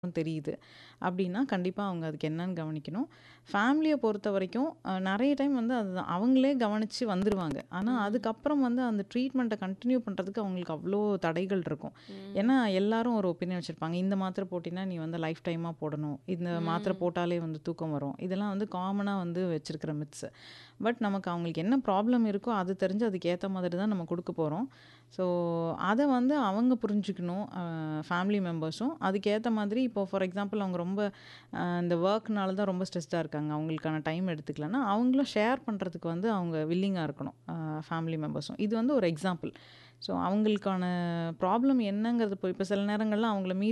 தெரியுது. அப்படின்னா, கண்டிப்பா அவங்க அதுக்கு என்னன்னு கவனிக்கணும். ஃபேமிலிய பொறுத்தவரைக்கும் அ நெறைய டைம் வந்து அதுதான். அவங்களே கவனிச்சு வந்துருவாங்க. ஆனா, ம். அதுக்கப்புறம் வந்து அந்த ட்ரீட்மெண்ட்ட கன்டின்யூ பண்றதுக்கு அவங்களுக்கு அவ்ளோ தடைகள் இருக்கும். ம். ஏன்னா, எல்லாரும் ஒரு ஒப்பீனியன் வச்சிருப்பாங்க. இந்த மாத்திரை போட்டீன்னா, நீ வந்து லைஃப் டைமா போடணும். இந்த மாத்திரை ம். போட்டாலே வந்து தூக்கம் வரும். இதெல்லாம் வந்து காமனா வந்து வச்சிருக்கிற மித்ஸ். பட் நமக்கு அவங்களுக்கு என்ன ப்ராப்ளம் இருக்கோ, அது தெரிஞ்சு அதுக்கு ஏத்த மாதிரி தான் நம்ம குடுக்க போறோம். ஸோ, அத வந்து அவங்க புரிஞ்சுக்கணும். அ ஃபேமிலி மெம்பர்ஸும். அதுக்கேத்த மாதிரி இப்போ ஃபார் எக்ஸாம்பிள் அவங்க ரொம்ப அ இந்த வொர்க்னால தான் ரொம்ப ஸ்ட்ரெஸ்டா இருக்காங்க. அவங்களுக்கான டைம் எடுத்துக்கலன்னா, அவங்களும் ஷேர் பண்றதுக்கு வந்து அவங்க வில்லிங்கா இருக்கணும். அ ஃபேமிலி மெம்பர்ஸும். இது வந்து ஒரு எக்ஸாம்பிள். ஸோ, அவங்களுக்கான ப்ராப்ளம் என்னங்கிறது இப்போ இப்போ சில நேரங்கள்ல அவங்கள மீறி